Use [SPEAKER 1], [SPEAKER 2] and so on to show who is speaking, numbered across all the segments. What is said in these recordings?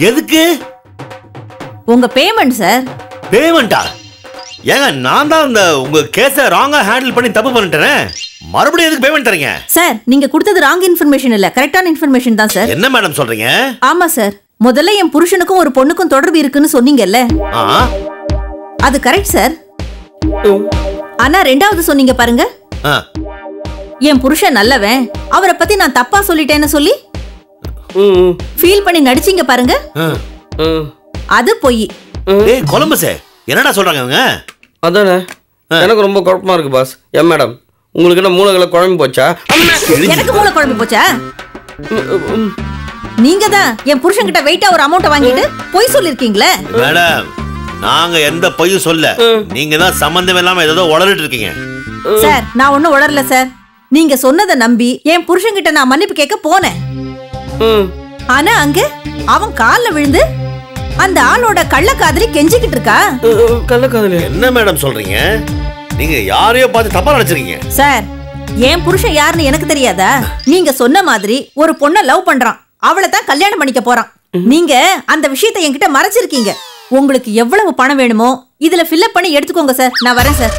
[SPEAKER 1] எதுக்கு
[SPEAKER 2] உங்க payment sir
[SPEAKER 1] பேமெண்டா ஏங்க நான் தான் இந்த உங்க கேஸை ராங்கா ஹேண்டில் பண்ணி தப்பு பண்ணிட்டேன் மறுபடியும் எதுக்கு பேமெண்ட் தரீங்க
[SPEAKER 2] சார் நீங்க கொடுத்தது ராங் இன்ஃபர்மேஷன் இல்ல கரெக்டான இன்ஃபர்மேஷன் தான் சார்
[SPEAKER 1] என்ன மேடம் சொல்றீங்க
[SPEAKER 2] ஆமா சார் முதல்ல என் புருஷனுக்கும் ஒரு பொண்ணுக்கும் தொடர்பு இருக்குன்னு சொன்னீங்கல்ல
[SPEAKER 1] ஆ
[SPEAKER 2] அது கரெக்ட் சார் ஆனா ரெண்டாவது சொன்னீங்க பாருங்க
[SPEAKER 1] ஆ
[SPEAKER 2] என் புருஷன் நல்லவன் அவரை பத்தி நான் தப்பா சொல்லிட்டேன்னு சொல்லி
[SPEAKER 3] ம், ம்,
[SPEAKER 2] ஃபீல் பண்ணி நடிச்சீங்க பாருங்க
[SPEAKER 1] ஆ.
[SPEAKER 3] ம்.
[SPEAKER 2] அது பொய்
[SPEAKER 1] ஏய் கொலம்பஸே என்னடா சொல்றாங்க அவங்க
[SPEAKER 3] அதானே எனக்கு ரொம்ப குழப்பமா இருக்கு பாஸ் ஏன் மேடம் உங்களுக்கு என்ன மூளைகளை குழம்பு போச்சா
[SPEAKER 2] எனக்கு மூளை குழம்பு போச்சா
[SPEAKER 3] ம், ம்.
[SPEAKER 2] நீங்க தான் என் புருஷன் கிட்ட வெயிட்டா ஒரு அமௌண்ட் வாங்கிட்டு பொய் சொல்லிருக்கீங்களே
[SPEAKER 1] மேடம் நாங்க எந்த பொய்யும் சொல்ல நீங்க தான் சம்பந்தம் இல்லாம ஏதோ உளறிட்டு இருக்கீங்க
[SPEAKER 2] சார் நான் ஒண்ணும் உளரல சார் நீங்க சொன்னதை நம்பி என் புருஷன் கிட்ட நான் மன்னிப்பு கேட்க போனேன்
[SPEAKER 3] ம்.
[SPEAKER 2] ஆனா அங்க அவன் கால்ல விழுந்து அந்த ஆளோட கள்ளக்காதலி கெஞ்சிக்கிட்டு இருக்கா
[SPEAKER 3] ம், ம், கள்ளக்காதலி
[SPEAKER 1] என்ன மேடம் சொல்றீங்க நீங்க யாரையோ பார்த்து தப்பா நினைச்சிருக்கீங்க
[SPEAKER 2] சார் என் புருஷன் யாருன்னு எனக்கு தெரியாதா நீங்க சொன்ன மாதிரி ஒரு பொண்ணை லவ் பண்றான் அவளை தான் கல்யாணம் பண்ணிக்க போறான் நீங்க அந்த விஷயத்தை என்கிட்ட மறைச்சிருக்கீங்க உங்களுக்கு எவ்வளவு பணம் வேணுமோ இதுல ஃபில்அப் பண்ணி எடுத்துக்கோங்க சார் நான் வரேன் சார்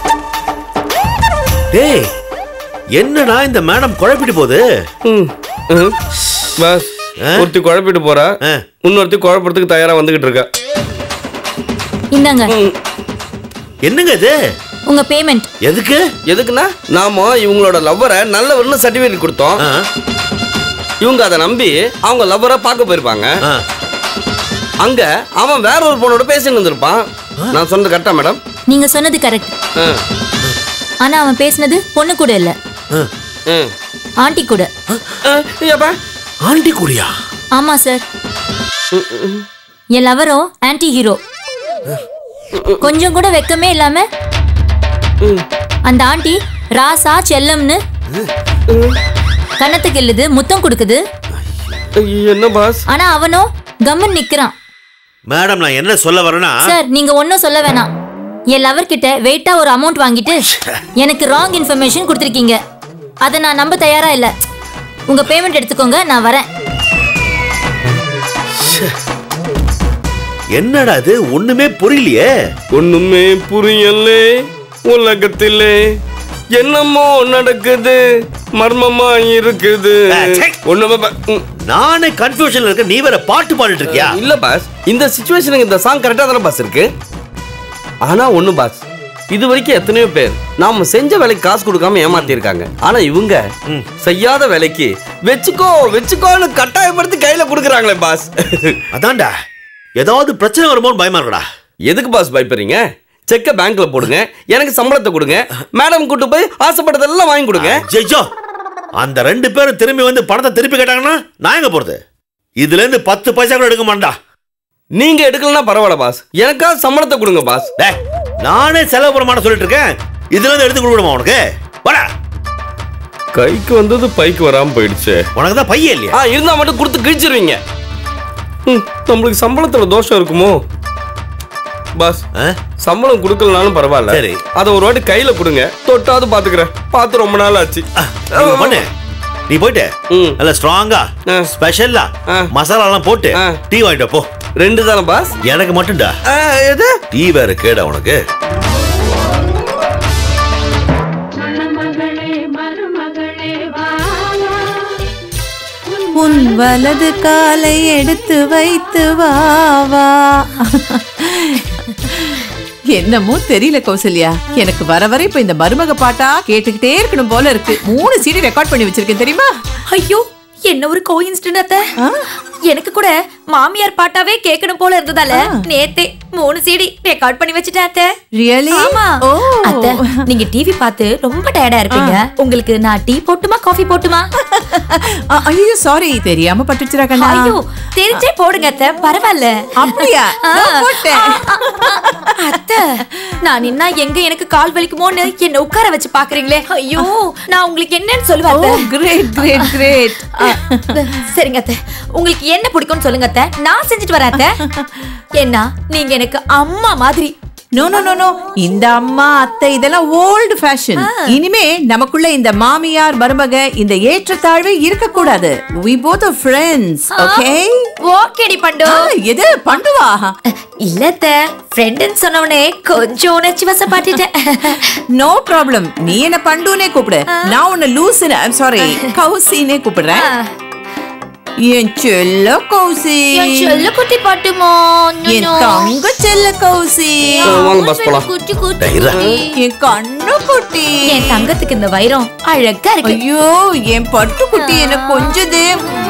[SPEAKER 1] டேய் என்னடா இந்த மேடம் குழப்பிட்டு போகுது
[SPEAKER 3] ம், ம். பாஸ் ஒருத்தி குழப்பிட்டு போறா
[SPEAKER 1] ஆ.
[SPEAKER 3] இன்னொருத்தி குழப்பறதுக்கு தயாரா வந்துகிட்டு இருக்கா
[SPEAKER 4] இந்தாங்க
[SPEAKER 3] ம்.
[SPEAKER 1] என்னங்க இது
[SPEAKER 4] உங்க பேமெண்ட்
[SPEAKER 1] எதுக்கு
[SPEAKER 3] எதுக்குன்னா நாம இவங்களோட லவ்வரை நல்லவர்னு சர்டிஃபிகேட் கொடுத்தோம்
[SPEAKER 1] ஆ,
[SPEAKER 3] இவங்க அதை நம்பி அவங்க லவ்வரை பார்க்க போயிருப்பாங்க
[SPEAKER 1] ஆ.
[SPEAKER 3] அங்க அவன் வேற ஒரு பொண்ணோட பேசிட்டு இருந்திருப்பான் நான் சொன்னது கரெக்டா மேடம்
[SPEAKER 4] நீங்க சொன்னது கரெக்ட்
[SPEAKER 3] ஆ.
[SPEAKER 4] ஆனா அவன் பேசினது பொண்ணு கூட இல்ல
[SPEAKER 3] ம்.
[SPEAKER 4] ஆண்டி கூட
[SPEAKER 3] ஆ, ஏப்பா
[SPEAKER 1] ஆண்டி கூடியா
[SPEAKER 4] ஆமா சார் என் லவரும் ஆன்டி ஹீரோ கொஞ்சம் கூட வெக்கமே இல்லாம அந்த ஆண்டி ராசா செல்லம்னு கன்னத்துக்கு இல்லுது முத்தம் கொடுக்குது
[SPEAKER 3] என்ன பாஸ்
[SPEAKER 4] ஆனா அவனோ கம்மன் நிக்கிறான்
[SPEAKER 1] மேடம் நான் என்ன சொல்ல வரேன்னா
[SPEAKER 4] சார் நீங்க ஒன்னும் சொல்ல வேணாம் என் லவர் கிட்ட வெயிட்டா ஒரு அமௌண்ட் வாங்கிட்டு எனக்கு ராங் இன்ஃபர்மேஷன் கொடுத்துருக்கீங்க அதை நான் நம்ப தயாரா இல்ல உங்க பேமெண்ட் எடுத்துக்கோங்க நான் வரேன்
[SPEAKER 1] என்னடா இது ஒண்ணுமே புரியலையே
[SPEAKER 3] ஒண்ணுமே புரியலே உலகத்திலே என்னமோ நடக்குது மர்மமா இருக்குது
[SPEAKER 1] ஆ, சை.
[SPEAKER 3] ஒண்ணுமே ப- ம்.
[SPEAKER 1] நானே கன்ஃபியூஷன்ல இருக்க நீ வேற பாட்டு பாடிட்டு இருக்கியா
[SPEAKER 3] இல்ல பாஸ் இந்த சுச்சுவேஷனுக்கு இந்த சாங் கரெக்டா தானே பாஸ் இருக்கு ஆனா ஒண்ணு பாஸ் இது வரைக்கும் எத்தனையோ பேர் நாம செஞ்ச வேலைக்கு காசு கொடுக்காம ஏமாத்தி இருக்காங்க ஆனா இவங்க செய்யாத வேலைக்கு வெச்சுக்கோ வெச்சுக்கோன்னு கட்டாயப்படுத்தி கையில கொடுக்குறாங்களே பாஸ்
[SPEAKER 1] அதான்டா ஏதாவது பிரச்சனை வருமோன்னு பயமா இருக்குடா
[SPEAKER 3] எதுக்கு பாஸ் பயப்படுறீங்க செக்க பேங்க்ல போடுங்க எனக்கு சம்பளத்தை கொடுங்க மேடம் கூட்டு போய் ஆசைப்பட்டதெல்லாம் வாங்கி கொடுங்க
[SPEAKER 1] ஜெய்ஜோ அந்த ரெண்டு பேரும் திரும்பி வந்து பணத்தை திருப்பி கேட்டாங்கன்னா நான் எங்க போறது இதுல இருந்து பத்து பைசா கூட எடுக்க மாட்டா
[SPEAKER 3] நீங்க எடுக்கலன்னா பரவாயில்ல பாஸ் எனக்கா சம்பளத்தை கொடுங்க பாஸ்
[SPEAKER 1] டேய் நானே செலவு பண்ண மாட்டேன் சொல்லிட்டு இருக்கேன் இதுல இருந்து எடுத்து கொடுக்கணுமா உனக்கு வாடா
[SPEAKER 3] கைக்கு வந்தது பைக்கு வராம போயிடுச்சு
[SPEAKER 1] உனக்கு தான் பையன் இல்லையா
[SPEAKER 3] ஆ இருந்தா மட்டும் கொடுத்து கிழிச்சிருவீங்க ம், நம்மளுக்கு சம்பளத்துல தோஷம் இருக்குமோ பாஸ்
[SPEAKER 1] ஆ?
[SPEAKER 3] சம்பளம் கொடுக்கலனாலும் பரவாயில்ல
[SPEAKER 1] சரி.
[SPEAKER 3] அதை ஒரு வாட்டி கையில கொடுங்க தொட்டாவது பாத்துக்கிறேன் பார்த்து ரொம்ப நாள் ஆச்சு
[SPEAKER 1] நீ ஒண்ணு பண்ணு நீ போயிட்டு
[SPEAKER 3] ம்.
[SPEAKER 1] நல்ல ஸ்ட்ராங்கா
[SPEAKER 3] ஆ.
[SPEAKER 1] ஸ்பெஷலா
[SPEAKER 3] ஆ.
[SPEAKER 1] மசாலா எல்லாம் போட்டு
[SPEAKER 3] ஆ.
[SPEAKER 1] டீ வாங்கிட்டு வா, போ
[SPEAKER 3] ரெண்டு தானே பாஸ்
[SPEAKER 1] எனக்கு மட்டும்டா
[SPEAKER 3] ஆ, எது
[SPEAKER 1] டீ வேற கேடா உனக்கு
[SPEAKER 5] மணமகளே மருமகளே வா வா.
[SPEAKER 2] உன் வலது காலை எடுத்து வைத்து வா வா
[SPEAKER 6] என்னமோ தெரியல கௌசல்யா எனக்கு வர வர இப்ப இந்த மருமக பாட்டா கேட்டுக்கிட்டே இருக்கணும் போல இருக்கு மூணு சீடி ரெக்கார்ட் பண்ணி வச்சிருக்கேன் தெரியுமா
[SPEAKER 7] ஐயோ என்ன ஒரு கோயின்சிடென்ட் அத்தை எனக்கு கூட மாமியார் பாட்டாவே கேட்கணும் போல இருந்ததால நேத்தே மூணு சிடி ரெக்கார்ட் பண்ணி வச்சுட்டேன் அத்தை
[SPEAKER 6] ரியலி
[SPEAKER 7] ஆமா
[SPEAKER 6] ஓ
[SPEAKER 7] அத்தை நீங்க டிவி பார்த்து ரொம்ப டயர்டா இருப்பீங்க உங்களுக்கு நான் டீ போட்டுமா காஃபி போட்டுமா
[SPEAKER 6] ஐயோ சாரி தெரியாம பட்டுச்சுடா கண்ணா
[SPEAKER 7] ஐயோ தெரிஞ்சே போடுங்க அத்தை பரவாயில்ல
[SPEAKER 6] அப்படியா
[SPEAKER 7] ஆ.
[SPEAKER 6] நான் போட்டேன்
[SPEAKER 7] அத்தை நான் நின்னா எங்க எனக்கு கால் வலிக்குமோன்னு என்ன உட்கார வச்சு பாக்குறீங்களே ஐயோ நான் உங்களுக்கு என்னன்னு
[SPEAKER 6] ஓ
[SPEAKER 7] சொல்லுவேன்
[SPEAKER 6] கிரேட் கிரேட் கிரேட்
[SPEAKER 7] சரிங்க அத்தை உங்களுக்கு என்ன பிடிக்கும்னு சொல்லுங்க அத்தை நான் செஞ்சுட்டு வரேன் அத்தை ஏன்னா நீங்க எனக்கு அம்மா மாதிரி
[SPEAKER 6] நோ நோ நோ நோ இந்த அம்மா அத்தை இதெல்லாம் ஓல்டு ஃபேஷன் இனிமே நமக்குள்ள இந்த மாமியார் மருமக இந்த ஏற்றத்தாழ்வே இருக்க கூடாது we both are friends okay
[SPEAKER 7] ஓகேடி பண்டு
[SPEAKER 6] ஆ, எது பண்ணுவா
[SPEAKER 7] இல்லத்த ஃப்ரெண்டுன்னு சொன்னவனே கொஞ்சம் உணர்ச்சி வசப்பாட்டிட்டேன்
[SPEAKER 6] நோ ப்ராப்ளம் நீ என்ன பண்டுனே கூப்பிடு நான் உன்னை லூசுன்னு சாரி கௌசினே கூப்பிடுறேன் என் செல்ல கௌசி
[SPEAKER 7] என் செல்ல குட்டி பாட்டுமா
[SPEAKER 6] என் தங்க செல்ல கௌசி
[SPEAKER 3] வாங்க பாஸ் போலாம்
[SPEAKER 7] குட்டி குட்டி
[SPEAKER 1] தைரா.
[SPEAKER 6] என் கண்ணு குட்டி
[SPEAKER 7] என் தங்கத்துக்கு இந்த வைரம் அழகா இருக்கு
[SPEAKER 6] ஐயோ என் பட்டு குட்டி என்ன கொஞ்சதே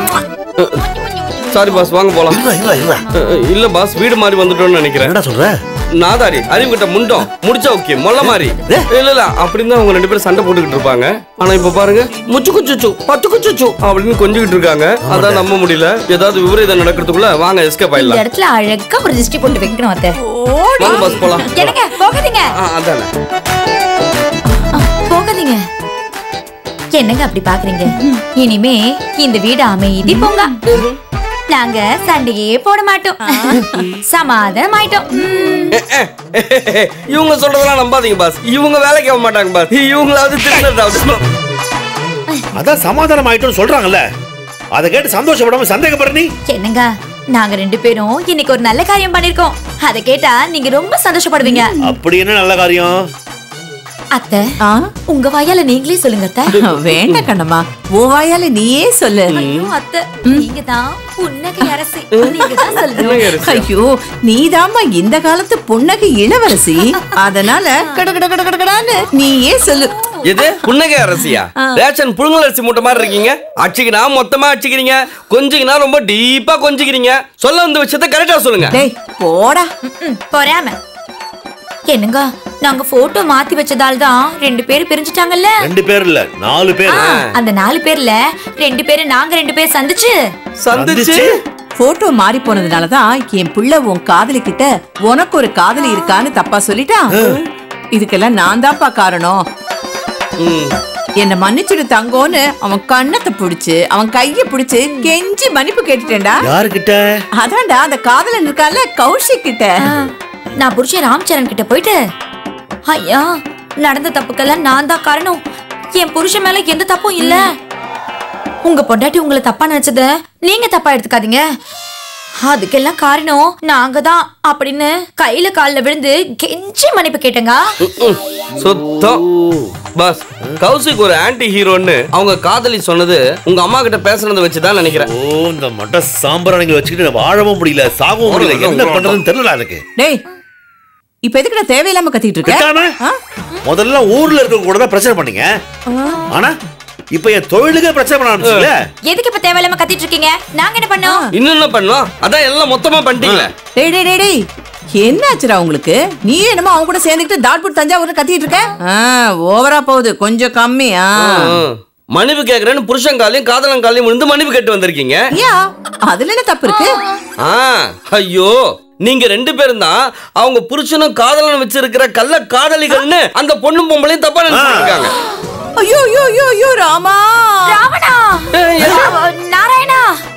[SPEAKER 3] சாரி பாஸ் வாங்க போலாம்
[SPEAKER 1] இருடா, இருடா, இருடா.
[SPEAKER 3] அஹ், இல்ல பாஸ் வீடு மாறி வந்துட்டோம்னு நினைக்கிறேன்
[SPEAKER 1] என்னடா சொல்ற
[SPEAKER 3] நாதாரி அறிவுகிட்ட முண்டோம் முடிச்சா ஓகே மொல்ல மாதிரி இல்ல இல்ல அப்படின்னு அவங்க ரெண்டு பேரும் சண்டை போட்டுக்கிட்டு இருப்பாங்க ஆனா இப்ப பாருங்க முச்சு குச்சுச்சு பத்து குச்சுச்சு அப்படின்னு கொஞ்சிக்கிட்டு இருக்காங்க அதான் நம்ப முடியல ஏதாவது விபரீதம் நடக்கிறதுக்குள்ள வாங்க எஸ்கேப்
[SPEAKER 7] இந்த
[SPEAKER 3] ஆயிடலாம்
[SPEAKER 7] இடத்துல அழகா ஒரு திருஷ்டி போட்டு வைக்கணும் அத்தை
[SPEAKER 6] ஓடி
[SPEAKER 3] வாங்க பாஸ் போலாம்
[SPEAKER 7] எனக்கு போகாதீங்க
[SPEAKER 3] ஆ, அதானே
[SPEAKER 7] ஆ, போகாதீங்க என்னங்க அப்படி பாக்குறீங்க இனிமே இந்த வீடு அமைதி போங்க நாங்க சண்டையே போட மாட்டோம் சமாதானம் ஆயிட்டோம் ம்.
[SPEAKER 3] இவங்க சொல்றதெல்லாம் நம்பாதீங்க பாஸ் இவங்க வேலைக்கு ஆக மாட்டாங்க பாஸ் இவங்களாவது திருநதாவது
[SPEAKER 1] அதான் சமாதானம் ஆயிட்டோம்னு சொல்றாங்கல்ல அதை கேட்டு சந்தோஷப்படாம சந்தேகப்படுற நீ
[SPEAKER 7] என்னங்க நாங்க ரெண்டு பேரும் இன்னைக்கு ஒரு நல்ல காரியம் பண்ணிருக்கோம் அதை கேட்டா நீங்க ரொம்ப சந்தோஷப்படுவீங்க
[SPEAKER 1] அப்படி என்ன நல்ல காரியம்
[SPEAKER 7] அத்தை
[SPEAKER 6] ஆ?
[SPEAKER 7] உங்க வாயால நீங்களே சொல்லுங்க அத்தை
[SPEAKER 6] வேண்டாம் கண்ணம்மா உன் வாயால நீயே சொல்லு
[SPEAKER 7] ஐயோ அத்தை நீங்க தான் புன்னகை அரசி நீங்க தான் சொல்லணும்
[SPEAKER 6] ஐயோ நீதாம்மா இந்த காலத்து புன்னகை இளவரசி அதனால கட கட கட கட கடான்னு நீயே சொல்லு
[SPEAKER 3] எது புன்னகை அரசியா ரேஷன் புழுங்கல் அரிசி மூட்டை மாதிரி இருக்கீங்க அடிச்சுக்கினா மொத்தமா அடிச்சுக்கிறீங்க கொஞ்சிக்கினா ரொம்ப டீப்பா கொஞ்சிக்கிறீங்க சொல்ல வந்த விஷயத்த கரெக்டா சொல்லுங்க
[SPEAKER 6] டேய் போடா
[SPEAKER 7] ம், பொறாம என்னங்க நாங்க போட்டோ மாத்தி வச்சதால தான் ரெண்டு பேரும் பிரிஞ்சுட்டாங்கல்ல
[SPEAKER 1] ரெண்டு பேர் இல்ல நாலு பேர்
[SPEAKER 7] ஆ, அந்த நாலு பேர்ல ரெண்டு பேரும் நாங்க ரெண்டு பேர் சந்திச்சு
[SPEAKER 3] சந்திச்சு
[SPEAKER 6] போட்டோ மாறி போனதுனால தான் என் புள்ள உன் காதலி கிட்ட உனக்கு ஒரு காதலி இருக்கான்னு தப்பா சொல்லிட்டான் இதுக்கெல்லாம் நான் தான்ப்பா காரணம்
[SPEAKER 3] ம்.
[SPEAKER 6] என்ன மன்னிச்சுடு தங்கோன்னு அவன் கண்ணத்தை பிடிச்சு அவன் கைய பிடிச்சு கெஞ்சி மன்னிப்பு கேட்டுட்டேன்டா
[SPEAKER 1] யாருக்கிட்ட
[SPEAKER 6] அதான்டா அந்த காதலன் இருக்கான்ல கௌஷிக் கிட்ட
[SPEAKER 7] ஆ, நான் புருஷன் ராம்சரண் கிட்ட போயிட்டு ஐயா நடந்த தப்புக்கெல்லாம் நான் தான் காரணம் என் புருஷன் மேல எந்த தப்பும் இல்ல உங்க பொண்டாட்டி உங்களை தப்பா நினைச்சத நீங்க தப்பா எடுத்துக்காதீங்க அதுக்கெல்லாம் காரணம் நாங்க தான் அப்படின்னு கையில கால்ல விழுந்து கெஞ்சி மன்னிப்பு கேட்டேங்க
[SPEAKER 3] ம். சுத்தம் பாஸ் கௌசிக் ஒரு ஆன்டி ஹீரோன்னு அவங்க காதலி சொன்னது உங்க அம்மா கிட்ட பேசுனதை வச்சுதான் நினைக்கிறேன்
[SPEAKER 1] ஓ இந்த மட்ட சாம்பிராணிகளை வச்சுக்கிட்டு வாழவும் முடியல சாகவும் முடியல என்ன பண்றதுன்னு தெரியல எனக்கு
[SPEAKER 6] டேய் இப்ப எதுக்குடா தேவையில்லாம கத்திட்டு இருக்க
[SPEAKER 1] கட்டாம முதல்ல ஊர்ல இருக்க கூட தான் பிரச்சனை பண்ணீங்க ஆனா இப்ப என் தொழிலுக்கே பிரச்சனை பண்ண ஆரம்பிச்சுல
[SPEAKER 7] எதுக்கு இப்ப தேவையில்லாம கத்திட்டு இருக்கீங்க நாங்க என்ன பண்ணோம்
[SPEAKER 3] இன்னும் என்ன பண்ணோம் அதான் எல்லாம் மொத்தமா பண்ணிட்டீங்களே
[SPEAKER 6] டேய் டேய் டேய் டேய் என்னாச்சுடா உங்களுக்கு நீ என்னமோ அவங்க கூட சேர்ந்துக்கிட்டு தாட்பூர் தஞ்சாவூர்னு கத்திட்டு இருக்க ஆ, ஓவரா போகுது கொஞ்சம் கம்மி ஆ.
[SPEAKER 3] ம். மன்னிப்பு கேக்குறேன்னு புருஷன் காலையும் காதலன் காலையும் விழுந்து மன்னிப்பு கேட்டு வந்திருக்கீங்க
[SPEAKER 6] யா அதுல என்ன தப்பு இருக்கு
[SPEAKER 3] ஆ ஐயோ நீங்க ரெண்டு பேரும் தான் அவங்க புருஷனும் காதலன் வச்சிருக்கிற கள்ள காதலிகள்னு அந்த பொண்ணும் பொம்பளையும் தப்பா நினைச்சிருக்காங்க
[SPEAKER 6] ஐயோ ஐயோ ஐயோ ஐயோ ராமா
[SPEAKER 7] ராவணா அவ- நாராயணா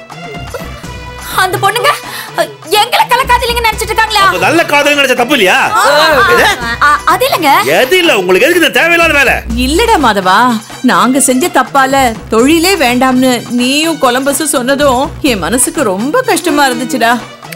[SPEAKER 7] அந்த பொண்ணுங்க எங்களை கலக்காதீங்க நினைச்சிட்டு இருக்காங்களா
[SPEAKER 1] அப்ப நல்ல காதல் நினைச்ச தப்பு இல்லையா எது?
[SPEAKER 7] அ- அது இல்லைங்க
[SPEAKER 1] எது இல்ல உங்களுக்கு எதுக்கு இந்த தேவையில்லாத வேலை
[SPEAKER 6] இல்லடா மாதவா நாங்க செஞ்ச தப்பால தொழிலே வேண்டாம்னு நீயும் கொலம்பஸும் சொன்னதும் என் மனசுக்கு ரொம்ப கஷ்டமா இருந்துச்சுடா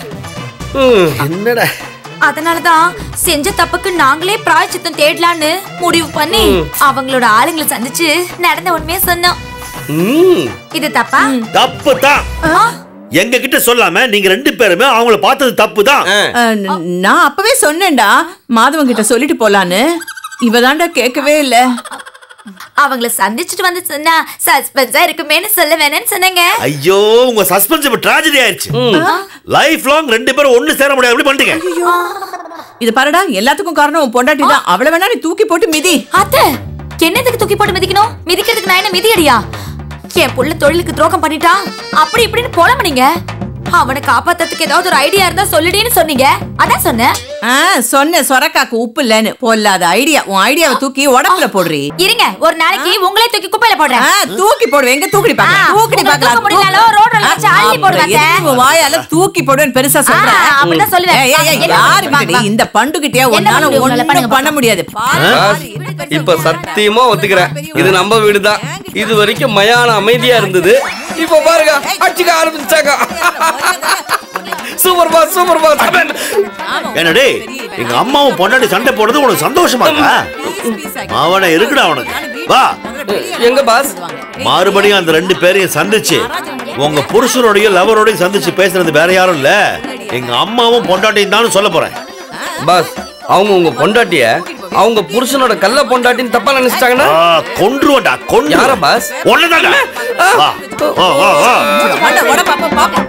[SPEAKER 3] ம்.
[SPEAKER 1] என்னடா
[SPEAKER 7] அதனாலதான் செஞ்ச தப்புக்கு நாங்களே பிராயச்சித்தம் தேடலான்னு முடிவு பண்ணி அவங்களோட ஆளுங்களை சந்திச்சு நடந்த உண்மையை சொன்னோம்
[SPEAKER 3] ம்.
[SPEAKER 7] இது தப்பா
[SPEAKER 1] தப்பு தான்
[SPEAKER 7] ஆ?
[SPEAKER 1] எங்க கிட்ட சொல்லாம நீங்க ரெண்டு பேருமே அவங்கள பார்த்தது தப்பு தான்
[SPEAKER 3] ஆ.
[SPEAKER 6] அஹ், ந- நான் அப்பவே சொன்னேன்டா மாதவன் கிட்ட சொல்லிட்டு போலான்னு இவதான்டா கேட்கவே இல்ல
[SPEAKER 7] அவங்கள சந்திச்சுட்டு வந்து சொன்னா சஸ்பென்ஸா இருக்குமேன்னு சொல்ல வேணாம்னு சொன்னேங்க
[SPEAKER 1] ஐயோ உங்க சஸ்பென்ஸ் இப்ப tragedy ஆயிருச்சு லைஃப் லாங் ரெண்டு பேரும் ஒண்ணு சேர முடியாது எப்படி பண்ணிட்டீங்க
[SPEAKER 6] இது பாருடா எல்லாத்துக்கும் காரணம் உன் பொண்டாட்டி தான் அவளை வேணா நீ தூக்கி போட்டு மிதி
[SPEAKER 7] அத்தை என்னதுக்கு தூக்கி போட்டு மிதிக்கணும் மிதிக்கிறதுக்கு நான் என்ன மிதியடியா என் புள்ள தொழிலுக்கு துரோகம் பண்ணிட்டான் அப்படி இப்படின்னு புலம்புனீங்க அவனை காப்பாத்துறதுக்கு ஏதாவது ஒரு ஐடியா இருந்தா சொல்லுடின்னு சொன்னீங்க அதான் சொன்னேன்
[SPEAKER 6] ஆ சொன்ன சொரக்காக்கு உப்பு இல்லைன்னு பொல்லாத ஐடியா உன் ஐடியாவை தூக்கி உடம்புல போடுறி
[SPEAKER 7] இருங்க ஒரு நாளைக்கு உங்களே தூக்கி குப்பையில போடுறேன்
[SPEAKER 6] ஆ, தூக்கி போடுவேன் எங்க தூக்கி
[SPEAKER 7] ஆ,
[SPEAKER 6] பார்க்கலாம் தூக்கி
[SPEAKER 7] உங்களை
[SPEAKER 6] பார்க்கலாம்
[SPEAKER 7] தூக்க முடியலனாலும் ரோட்ல வச்சு அள்ளி போடுவேன் அத்தை.
[SPEAKER 6] உன் வாயால தூக்கி போடுவேன் பெருசா சொல்றேன்
[SPEAKER 7] ஆ, அப்படிதான் சொல்லுவேன்.
[SPEAKER 6] ஏய், ஏய், ஏய்,
[SPEAKER 7] என்ன
[SPEAKER 6] யாரு
[SPEAKER 7] பண்ணுவீங்க?
[SPEAKER 6] கிட்டடி? இந்த பண்டுகிட்டே
[SPEAKER 7] என்ன
[SPEAKER 6] ஒன்னால
[SPEAKER 7] பண்ணுவீங்க? உங்களை
[SPEAKER 6] ஒண்ணும்
[SPEAKER 7] பண்ணுங்க
[SPEAKER 6] பண்ண முடியாது பாரு,
[SPEAKER 3] பாஸ்,
[SPEAKER 6] பாரு, இது பெருசா
[SPEAKER 3] இப்ப சத்தியமா ஒத்துக்கிறேன் இது நம்ம வீடு தான் இது வரைக்கும் மயான அமைதியா இருந்தது இப்ப பாருங்க அடிச்சுக்க ஆரம்பிச்சாங்க சூப்பர் பாஸ் சூப்பர் பாஸ்
[SPEAKER 1] என்னடே எங்க அம்மாவும் பொண்டாட்டி சண்டை போடுறது உனக்கு சந்தோஷமா இருக்கா அவனை இருக்குடா அவனுக்கு வா
[SPEAKER 3] எங்க பாஸ்
[SPEAKER 1] மறுபடியும் அந்த ரெண்டு பேரையும் சந்திச்சு உங்க புருஷனோடையும் லவரோடையும் சந்திச்சு பேசுறது வேற யாரும் இல்ல எங்க அம்மாவும் பொண்டாட்டியும் தான் சொல்ல போறேன்
[SPEAKER 3] பாஸ் அவங்க உங்க பொண்டாட்டிய அவங்க புருஷனோட கள்ள பொண்டாட்டின்னு தப்பா நினைச்சிட்டாங்கன்னா
[SPEAKER 1] ஆ, கொன்றுவன்டா கொன்று
[SPEAKER 3] யார பாஸ்?
[SPEAKER 1] ஒண்ணுதான்டா வா வா வா வா
[SPEAKER 6] வாடா, வாடா, பாப்பா, பாப்பா.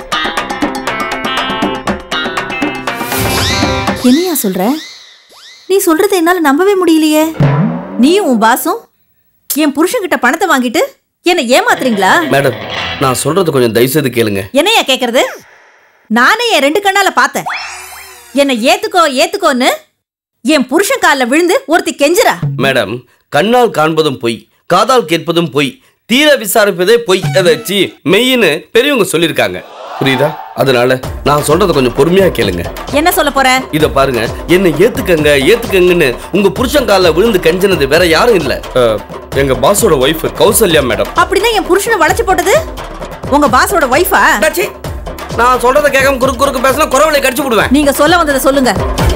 [SPEAKER 2] என்னையா சொல்ற நீ சொல்றதை என்னால நம்பவே முடியலையே நீயும் உன் பாசும் என் புருஷன்கிட்ட பணத்தை வாங்கிட்டு என்ன ஏமாத்துறீங்களா
[SPEAKER 3] மேடம் நான் சொல்றது கொஞ்சம் தயவு செய்து கேளுங்க
[SPEAKER 2] என்னையா கேக்குறது நானே என் ரெண்டு கண்ணால பார்த்தேன் என்ன ஏத்துக்கோ ஏத்துக்கோன்னு என் புருஷன் கால்ல விழுந்து ஒருத்தி கெஞ்சுறா
[SPEAKER 3] மேடம் கண்ணால் காண்பதும் பொய் காதால் கேட்பதும் பொய் தீர விசாரிப்பதே பொய் ஏதாச்சி மெய்ன்னு பெரியவங்க சொல்லியிருக்காங்க புரியுதா அதனால நான் சொல்றத கொஞ்சம் பொறுமையா கேளுங்க
[SPEAKER 2] என்ன சொல்ல போற
[SPEAKER 3] இத பாருங்க என்ன ஏத்துக்கங்க ஏத்துக்கங்கன்னு உங்க புருஷன் கால்ல விழுந்து கெஞ்சினது வேற யாரும் இல்ல அஹ், எங்க பாஸோட ஒய்ஃப் கௌசல்யா மேடம்
[SPEAKER 2] அப்படின்னா என் புருஷனை வளைச்சு போட்டது உங்க பாஸோட ஒய்ஃபா
[SPEAKER 3] அண்ணாச்சி, நான் சொல்றத கேட்காம குறுக்கு குறுக்கு பேசினா குறவளை கடிச்சு விடுவேன்
[SPEAKER 2] நீங்க சொல்ல வந்ததை சொல்லுங்க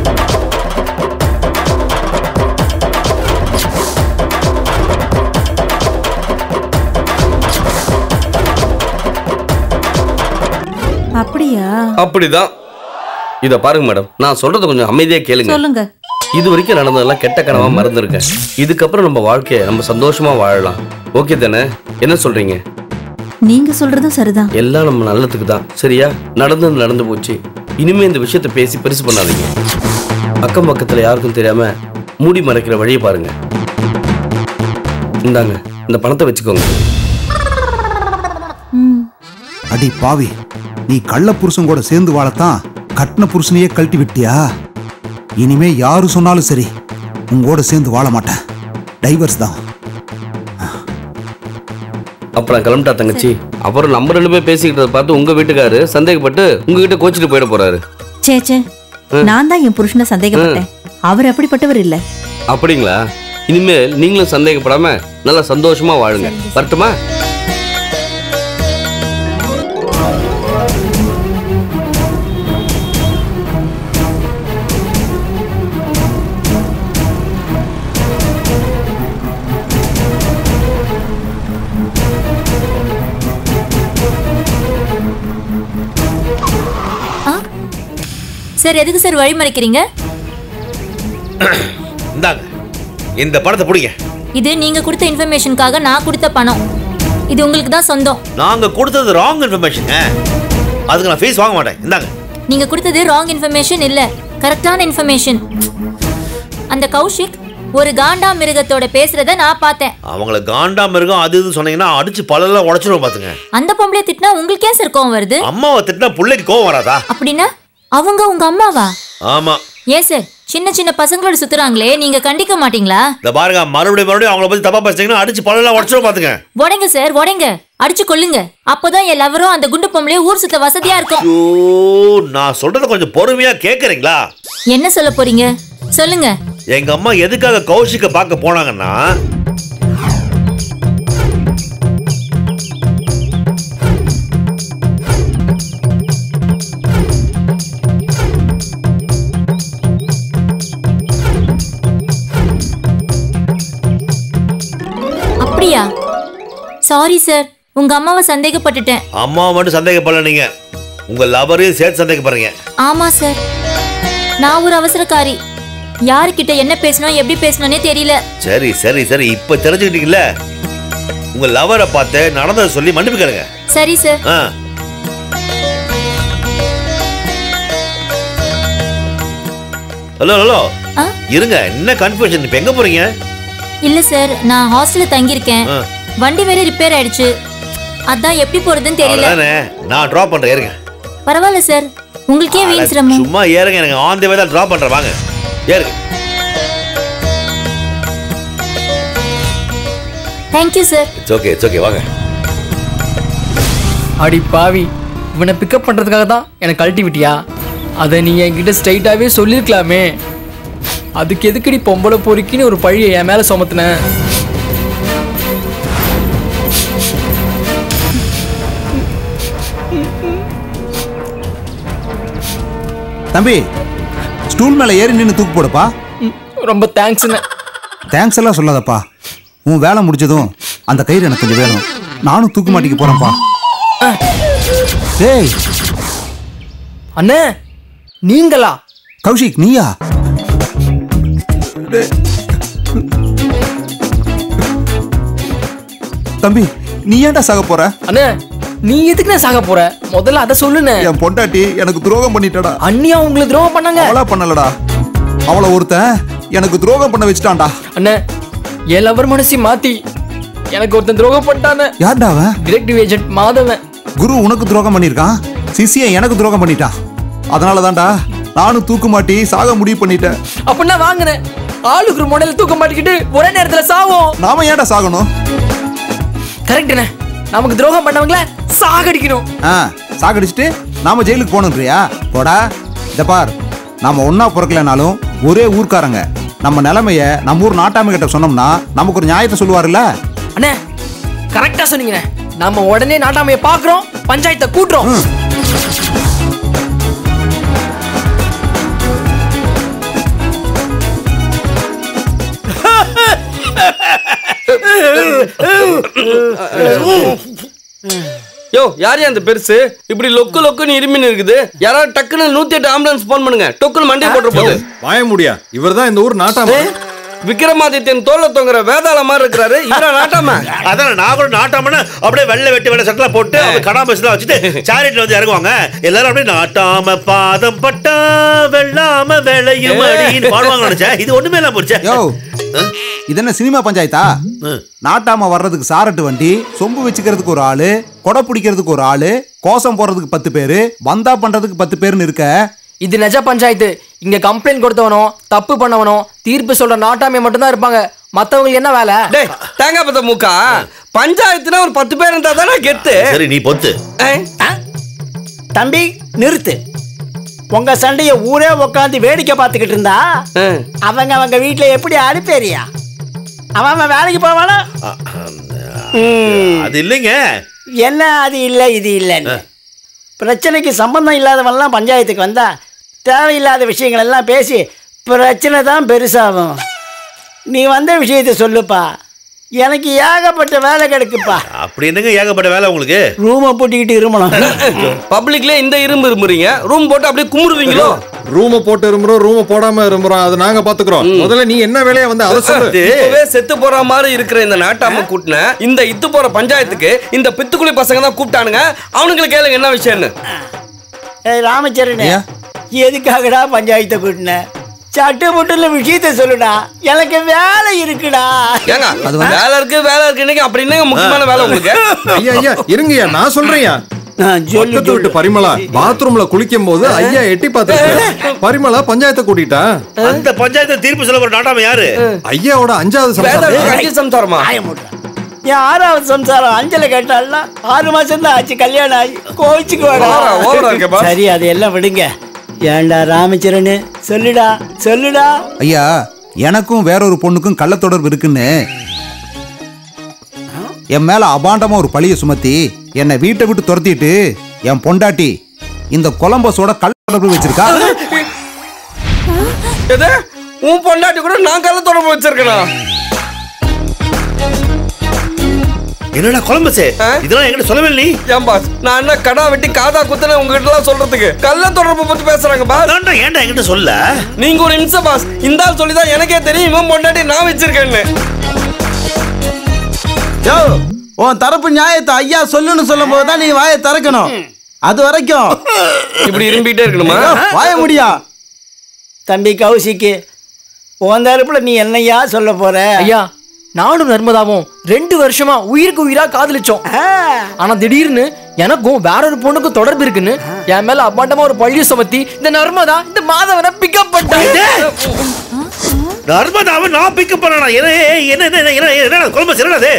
[SPEAKER 2] அப்படியா
[SPEAKER 3] அப்படிதான் இத பாருங்க மேடம் நான் சொல்றத கொஞ்சம் அமைதியா கேளுங்க
[SPEAKER 2] சொல்லுங்க
[SPEAKER 3] இது வரைக்கும் நடந்ததெல்லாம் கெட்ட கனவா மறந்துருக்கேன் இதுக்கப்புறம் நம்ம வாழ்க்கைய நம்ம சந்தோஷமா வாழலாம் ஓகே தானே என்ன சொல்றீங்க
[SPEAKER 2] நீங்க சொல்றதும் சரிதான்
[SPEAKER 3] எல்லாம் நம்ம நல்லதுக்கு தான் சரியா நடந்தது நடந்து போச்சு இனிமே இந்த விஷயத்த பேசி பெருசு பண்ணாதீங்க அக்கம் பக்கத்துல யாருக்கும் தெரியாம மூடி மறைக்கிற வழியை பாருங்க இந்தாங்க இந்த பணத்தை வச்சுக்கோங்க
[SPEAKER 8] அடி பாவி நீ கள்ள புருஷன் கூட சேர்ந்து வாழத்தான் கட்டின புருஷனையே கழட்டி விட்டியா இனிமே யாரு சொன்னாலும் சரி உங்கூட சேர்ந்து வாழ மாட்டேன் டைவர்ஸ் தான்
[SPEAKER 3] அப்புறம் கிளம்பிட்டா தங்கச்சி அப்புறம் நம்ம ரெண்டு பேர் பேசிக்கிட்டதை பார்த்து உங்க வீட்டுக்காரு சந்தேகப்பட்டு உங்ககிட்ட கோச்சிட்டு போயிட போறாரு
[SPEAKER 2] சே சே நான் தான் என் புருஷனை சந்தேகப்பட்டேன் அவர் அப்படிப்பட்டவர் இல்ல
[SPEAKER 3] அப்படிங்களா இனிமேல் நீங்களும் சந்தேகப்படாம நல்லா சந்தோஷமா வாழுங்க வரட்டுமா
[SPEAKER 4] சார் எதுக்கு சார் வழி மறைக்கிறீங்க
[SPEAKER 1] இந்தாங்க இந்த பணத்தை பிடிங்க
[SPEAKER 4] இது நீங்க கொடுத்த இன்ஃபர்மேஷனுக்காக நான் கொடுத்த பணம் இது உங்களுக்கு தான் சொந்தம்
[SPEAKER 1] நாங்க கொடுத்தது ராங் இன்ஃபர்மேஷன் அதுக்கு நான் ஃபீஸ் வாங்க மாட்டேன் இந்தாங்க
[SPEAKER 4] நீங்க கொடுத்தது ராங் இன்ஃபர்மேஷன் இல்ல கரெக்டான இன்ஃபர்மேஷன் அந்த கௌஷிக் ஒரு காண்டா மிருகத்தோட பேசுறத நான் பார்த்தேன்
[SPEAKER 1] அவங்கள காண்டா மிருகம் அது இது சொன்னீங்கன்னா அடிச்சு பல்லெல்லாம் உடச்சிருவோம் பாத்துங்க
[SPEAKER 4] அந்த பொம்பளை திட்டினா உங்களுக்கு ஏன் சார் கோவம் வருது
[SPEAKER 1] அம்மாவை திட்டினா பிள்ளைக்கு கோவம் வராதா
[SPEAKER 4] அப்படின்னா அவங்க உங்க அம்மாவா
[SPEAKER 1] ஆமா
[SPEAKER 4] ஏன் சார் சின்ன சின்ன பசங்களோட சுத்துறாங்களே நீங்க கண்டிக்க மாட்டீங்களா
[SPEAKER 1] இந்த பாருங்க மறுபடியும் மறுபடியும் அவங்கள பத்தி தப்பா பேசுறீங்கன்னா அடிச்சு பல்லெல்லாம் உடச்சிருவோம் பாத்துங்க
[SPEAKER 4] உடைங்க சார் உடைங்க அடிச்சு கொல்லுங்க அப்பதான் என் லவரும் அந்த குண்டு பொம்பளையும் ஊர் சுத்த வசதியா இருக்கும்
[SPEAKER 1] ஐயோ நான் சொல்றத கொஞ்சம் பொறுமையா கேக்குறீங்களா
[SPEAKER 4] என்ன சொல்ல போறீங்க சொல்லுங்க
[SPEAKER 1] எங்க அம்மா எதுக்காக கௌஷிக்க பார்க்க போனாங்கன்னா
[SPEAKER 4] அப்படியா சாரி சார் உங்க அம்மாவை சந்தேகப்பட்டுட்டேன்
[SPEAKER 1] அம்மாவை மட்டும் சந்தேகப்படல நீங்க உங்க லவரையும் சேர்த்து சந்தேகப்படுறீங்க
[SPEAKER 4] ஆமா சார் நான் ஒரு அவசரக்காரி யாருக்கிட்ட என்ன பேசணும் எப்படி பேசணும்னே தெரியல
[SPEAKER 1] சரி சரி சரி இப்ப தெரிஞ்சுக்கிட்டீங்கல்ல உங்க லவரை பார்த்து நடந்ததை சொல்லி மன்னிப்பு கேளுங்க
[SPEAKER 4] சரி சார்
[SPEAKER 1] ஆ ஹலோ ஹலோ
[SPEAKER 4] ஆ?
[SPEAKER 1] இருங்க என்ன கன்ஃபியூஷன் இப்ப எங்க போறீங்க
[SPEAKER 4] இல்ல சார் நான் ஹாஸ்டல்ல தங்கியிருக்கேன்
[SPEAKER 1] ஆ.
[SPEAKER 4] வண்டி வேற ரிப்பேர் ஆயிடுச்சு அதான் எப்படி போறதுன்னு தெரியல
[SPEAKER 1] அவ்வளவுதானே நான் ட்ராப் பண்றேன் இருங்க
[SPEAKER 4] பரவாயில்ல சார் உங்களுக்கே வீண் சிரமம்
[SPEAKER 1] சும்மா ஏறுங்க எனக்கு ஆன் தி வே தான் டிராப் பண்றேன் வாங்க ஏறுங்க
[SPEAKER 4] thank you sir
[SPEAKER 1] it's okay it's okay வாங்க
[SPEAKER 9] அடி பாவி இவனை பிக்கப் பண்ணுறதுக்காக தான் எனக்கு கழட்டி விட்டியா அதை நீ என்கிட்ட ஸ்ட்ரைட்டாகவே சொல்லியிருக்கலாமே அதுக்கு எதுக்கடி பொம்பளை பொறுக்கின்னு ஒரு பழியை என் மேலே சுமத்துன
[SPEAKER 8] தம்பி ஸ்டூல் மேல ஏறி நின்று தூக்கு போடுப்பா
[SPEAKER 9] ரொம்ப தேங்க்ஸ்ண்ணே
[SPEAKER 8] தேங்க்ஸ் எல்லாம் சொல்லாதப்பா உன் வேலை முடிஞ்சதும் அந்த கயிறு எனக்கு கொஞ்சம் வேணும் நானும் தூக்கு மாட்டிக்க போறேன்ப்பா டேய்
[SPEAKER 9] அண்ணே நீங்களா
[SPEAKER 8] கௌஷிக் நீயா தம்பி நீ ஏன்டா சாக போற
[SPEAKER 9] அண்ணே நீ எதுக்குண்ணே சாக போற முதல்ல அதை சொல்லுண்ணே
[SPEAKER 8] என் பொண்டாட்டி எனக்கு துரோகம் பண்ணிட்டடா
[SPEAKER 9] அண்ணியா உங்களுக்கு துரோகம் பண்ணாங்க
[SPEAKER 8] அவளா பண்ணலடா அவளை ஒருத்தன் எனக்கு துரோகம் பண்ண வச்சுட்டான்டா
[SPEAKER 9] அண்ணே என் லவர் மனசி மாத்தி எனக்கு ஒருத்தன் துரோகம் பண்ணிட்டானே
[SPEAKER 8] யார்டா அவன்
[SPEAKER 9] டிரெக்டிவ் ஏஜென்ட் மாதவன்
[SPEAKER 8] குரு உனக்கு துரோகம் பண்ணியிருக்கான் சிசியை எனக்கு துரோகம் பண்ணிட்டான் அதனால தான்டா நானும் தூக்கு மாட்டி சாக முடிவு பண்ணிட்டேன்
[SPEAKER 9] அப்படின்னா வாங்கினேன் ஆளுக்கு ஒரு முனையில தூக்க மாட்டிக்கிட்டு ஒரே நேரத்துல சாவோம்
[SPEAKER 8] நாம ஏன்டா சாகணும்
[SPEAKER 9] கரெக்டுண்ணே நமக்கு துரோகம் பண்ணவங்கள சாகடிக்கணும்
[SPEAKER 8] ஆ சாகடிச்சிட்டு நாம ஜெயிலுக்கு போகணுன்றியா போடா இத பார் நாம ஒண்ணா பிறக்கலனாலும் ஒரே ஊர்க்காரங்க நம்ம நிலைமைய நம்ம ஊர் நாட்டாமை கிட்ட சொன்னோம்னா நமக்கு ஒரு நியாயத்தை சொல்லுவாருல்ல
[SPEAKER 9] அண்ணே கரெக்டா சொன்னீங்கண்ணே நம்ம உடனே நாட்டாமைய பாக்குறோம் பஞ்சாயத்தை கூட்டுறோம்
[SPEAKER 3] யோ யார் அந்த பெருசு இப்படி லொக்கு லொக்குன்னு இருமின்னு இருக்குது யாராவது டக்குன்னு நூத்தி எட்டு ஆம்புலன்ஸ் போன் பண்ணுங்க டொக்குன்னு மண்டியை போட்டு போகுது
[SPEAKER 10] வாய முடியா இவர்தான் இந்த ஊர் நாட்டாம
[SPEAKER 3] விக்ரமாதித்யன் தோல்ல தொங்குற வேதாள மாதிரி இருக்கிறாரு இவரா நாட்டாம
[SPEAKER 1] அதான் நான் கூட நாட்டாமன்னு அப்படியே வெள்ளை வெட்டி வெள்ளை சட்டல போட்டு அவங்க கடா பஸ் வச்சுட்டு சேரிட்ல வந்து இறங்குவாங்க எல்லாரும் அப்படியே நாட்டாம பாதம் பட்டா வெள்ளாம விளையும் அடின்னு பாடுவாங்க நினைச்சேன் இது ஒண்ணுமே இல்லாம போச்சே
[SPEAKER 8] யோ இது என்ன சினிமா பஞ்சாயத்தா நாட்டாம வர்றதுக்கு சாரட்டு வண்டி சொம்பு வச்சுக்கிறதுக்கு ஒரு ஆளு கொடை பிடிக்கிறதுக்கு ஒரு ஆளு கோசம் போறதுக்கு பத்து பேரு வந்தா பண்றதுக்கு பத்து பேருன்னு இருக்க
[SPEAKER 9] இது நிஜ பஞ்சாயத்து இங்க கம்ப்ளைண்ட் கொடுத்தவனோ தப்பு பண்ணவனோ தீர்ப்பு சொல்ற நாட்டாமை மட்டும்தான் இருப்பாங்க மத்தவங்களுக்கு என்ன வேலை
[SPEAKER 3] டேய் தேங்காய் பத்த மூக்கா பஞ்சாயத்துனா ஒரு பத்து பேர் இருந்தா தானே கெத்து
[SPEAKER 1] சரி நீ பொத்து
[SPEAKER 11] தம்பி நிறுத்து உங்க சண்டைய ஊரே உட்காந்து வேடிக்கை பார்த்துக்கிட்டு இருந்தா அவங்க அவங்க வீட்டுல எப்படி அனுப்பேரியா அவன் அவன் வேலைக்கு போவானா ம்.
[SPEAKER 1] அது இல்லைங்க
[SPEAKER 11] என்ன அது இல்லை இது இல்லைன்னு பிரச்சனைக்கு சம்பந்தம் இல்லாதவன்லாம் பஞ்சாயத்துக்கு வந்தா தேவையில்லாத விஷயங்கள் எல்லாம் பேசி பிரச்சனை தான் பெருசாகும் நீ வந்த விஷயத்தை சொல்லுப்பா எனக்கு ஏகப்பட்ட வேலை கிடைக்குப்பா
[SPEAKER 1] அப்படி என்னங்க ஏகப்பட்ட வேலை உங்களுக்கு
[SPEAKER 11] ரூமை பூட்டிக்கிட்டு இருமலாம்
[SPEAKER 3] பப்ளிக்ல இந்த இரும்பு இருமுறீங்க ரூம் போட்டு அப்படியே குமுறுவீங்களோ
[SPEAKER 10] ரூம போட்டு இருமுறோம் ரூம போடாம இருமுறோம் அது நாங்க பாத்துக்கிறோம் முதல்ல நீ என்ன வேலையா வந்து அதை சொல்லு
[SPEAKER 3] இப்பவே செத்து போற மாதிரி இருக்கிற இந்த நாட்டாம கூட்டின இந்த இத்து போற பஞ்சாயத்துக்கு இந்த பித்துக்குளி பசங்க தான் கூப்பிட்டானுங்க அவனுங்களுக்கு கேளுங்க என்ன விஷயம்னு
[SPEAKER 11] ஏய் ராமச்சரணே எதுக்காகடா பஞ்சாயத்தை கூட்டின சட்டு புட்டுல விஷயத்த சொல்லுடா எனக்கு வேலை இருக்குடா
[SPEAKER 3] ஏங்க வேலை இருக்கு வேலை இருக்கு இன்னைக்கு அப்படி என்னங்க முக்கியமான வேலை உங்களுக்கு
[SPEAKER 10] ஐயா ஐயா இருங்கய்யா நான் சொல்றேன்யா பக்கத்து விட்டு பரிமளா பாத்ரூம்ல குளிக்கும் போது ஐயா எட்டி பார்த்து பரிமளா பஞ்சாயத்தை கூட்டிட்டா
[SPEAKER 1] அந்த பஞ்சாயத்து தீர்ப்பு சொல்ல ஒரு நாட்டாம யாரு
[SPEAKER 10] ஐயாவோட அஞ்சாவது சம்சாரம்
[SPEAKER 3] சம்சாரமா
[SPEAKER 11] என் ஆறாவது சம்சாரம் அஞ்சல கேட்டாள்னா ஆறு மாசம் தான் ஆச்சு கல்யாணம் ஆகி கோவிச்சுக்கு
[SPEAKER 3] ஓவரா, ஓவரா இருக்கே boss.
[SPEAKER 11] சரி அதையெல்லாம் விடுங்க ஏன்டா ராமச்சரணு சொல்லுடா சொல்லுடா
[SPEAKER 8] ஐயா எனக்கும் வேறொரு பொண்ணுக்கும் கள்ள தொடர்பு இருக்குன்னு என் மேல அபாண்டமா ஒரு பழிய சுமத்தி என்னை வீட்டை விட்டு துரத்திட்டு என் பொண்டாட்டி இந்த கொலம்பஸோட கள்ள தொடர்பு வச்சிருக்கா
[SPEAKER 3] எது உன் பொண்டாட்டி கூட நான் கள்ள தொடர்பு வச்சிருக்கேனா
[SPEAKER 1] என்னடா கொலம்பஸே இதெல்லாம் என்கிட்ட சொல்லவே இல்லை நீ
[SPEAKER 3] ஏன் பாஸ் நான் என்ன கடா வெட்டி காதா குத்துன உங்ககிட்ட எல்லாம் சொல்றதுக்கு கள்ள தொடர்பு பத்தி பேசுறாங்க பாஸ்
[SPEAKER 1] ஏன்டா என்கிட்ட சொல்ல
[SPEAKER 3] நீங்க ஒரு நிமிஷம் பாஸ் இந்த ஆள் சொல்லிதான் எனக்கே தெரியும் இவன் பொண்டாட்டி நான் வச்சிருக்கேன்னு
[SPEAKER 12] யோ உன் தரப்பு நியாயத்தை ஐயா சொல்லுன்னு சொல்லும் போது தான் நீ வாயை திறக்கணும் அது வரைக்கும்
[SPEAKER 3] இப்படி இரும்பிட்டே இருக்கணுமா
[SPEAKER 12] வாய முடியா
[SPEAKER 11] தம்பி கௌசிக்கு உன் தரப்புல நீ என்னையா சொல்ல போற
[SPEAKER 9] ஐயா நானும் நர்மதாவும் ரெண்டு வருஷமா உயிருக்கு உயிரா காதலிச்சோம் ஆனா திடீர்னு எனக்கும் வேற ஒரு பொண்ணுக்கும் தொடர்பு இருக்குன்னு என் மேல அப்பாண்டமா ஒரு பழிய சுமத்தி இந்த நர்மதா இந்த மாதவனை பிக்கப் பண்ணிட்டாங்க
[SPEAKER 1] நர்மதாவை நான் பிக்கப் பண்ணனா என்ன என்ன என்ன என்ன என்ன குழம்பு என்னது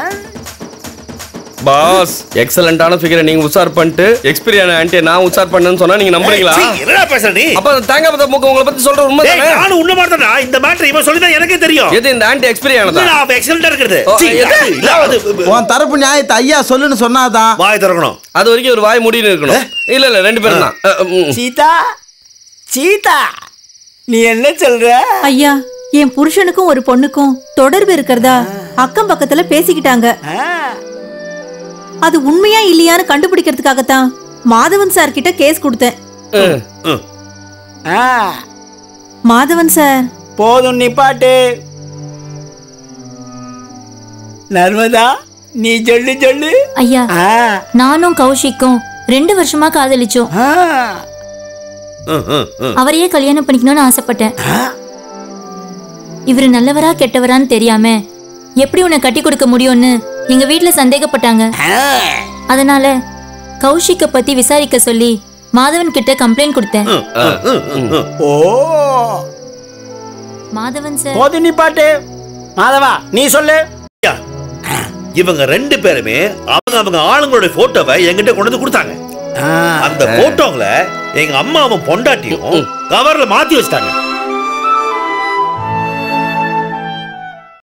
[SPEAKER 3] பாஸ் எக்ஸலண்டான ஃபிகரை நீங்க உஷார் பண்ணிட்டு எக்ஸ்பீரியான ஆன்ட்டி நான் உஷார் பண்ணேன்னு சொன்னா நீங்க நம்புறீங்களா
[SPEAKER 1] சீ, என்னடா பேசுற நீ
[SPEAKER 3] அப்ப அந்த தேங்காய் பத்த மூக்க உங்களை பத்தி சொல்ற உண்மை
[SPEAKER 1] டேய், நானும் உன்ன மாதிரி இந்த மேட்டர் இவன் சொல்லி தான் எனக்கே தெரியும்
[SPEAKER 3] எது இந்த ஆன்ட்டி எக்ஸ்பீரி ஆனதா
[SPEAKER 1] இல்லடா, அவன் எக்ஸலண்டா இருக்கிறது
[SPEAKER 3] ஓ,
[SPEAKER 1] சீ,
[SPEAKER 3] எது?
[SPEAKER 1] அது இல்ல அது
[SPEAKER 12] உன் தரப்பு நியாயத்தை ஐயா சொல்லுன்னு சொன்னாதான்
[SPEAKER 1] வாய் திறக்கணும்
[SPEAKER 3] அது வரைக்கும் ஒரு வாய் மூடின்னு இருக்கணும் இல்ல இல்ல ரெண்டு பேரும் தான் அஹ், ம்.
[SPEAKER 11] சீதா சீதா நீ என்ன சொல்ற
[SPEAKER 2] ஐயா என் புருஷனுக்கும் ஒரு பொண்ணுக்கும் தொடர்பு இருக்கிறதா அக்கம் பக்கத்துல பேசிக்கிட்டாங்க அது உண்மையா இல்லையான்னு கண்டுபிடிக்கிறதுக்காகத்தான் மாதவன் சார் கிட்ட கேஸ் கொடுத்தேன்
[SPEAKER 11] ஆ,
[SPEAKER 2] மாதவன் சார்
[SPEAKER 11] போதும் நிப்பாட்டு நர்மதா நீ சொல்லு சொல்லு
[SPEAKER 4] ஐயா
[SPEAKER 11] ஆ,
[SPEAKER 4] நானும் கௌஷிக்கும் ரெண்டு வருஷமா காதலிச்சோம்
[SPEAKER 11] ஆ,
[SPEAKER 4] அவரையே கல்யாணம் பண்ணிக்கணும்னு ஆசைப்பட்டேன் இவரு நல்லவரா கெட்டவரான்னு தெரியாம எப்படி உன்னை கட்டி கொடுக்க முடியும்னு எங்க வீட்ல சந்தேகப்பட்டாங்க அதனால கௌஷிக்க பத்தி விசாரிக்க சொல்லி மாதவன் கிட்ட கம்ப்ளைண்ட் கொடுத்தேன்
[SPEAKER 11] ஓ
[SPEAKER 4] மாதவன் சார்
[SPEAKER 11] போதும் நிப்பாட்டு மாதவா நீ சொல்லு
[SPEAKER 1] இவங்க ரெண்டு பேருமே அவங்க அவங்க ஆளுங்களோட போட்டோவை என்கிட்ட கொண்டு வந்து கொடுத்தாங்க
[SPEAKER 11] ஆ,
[SPEAKER 1] அந்த போட்டோங்களை எங்க அம்மாவும் பொண்டாட்டியும் கவர்ல மாத்தி வச்சிட்டாங்க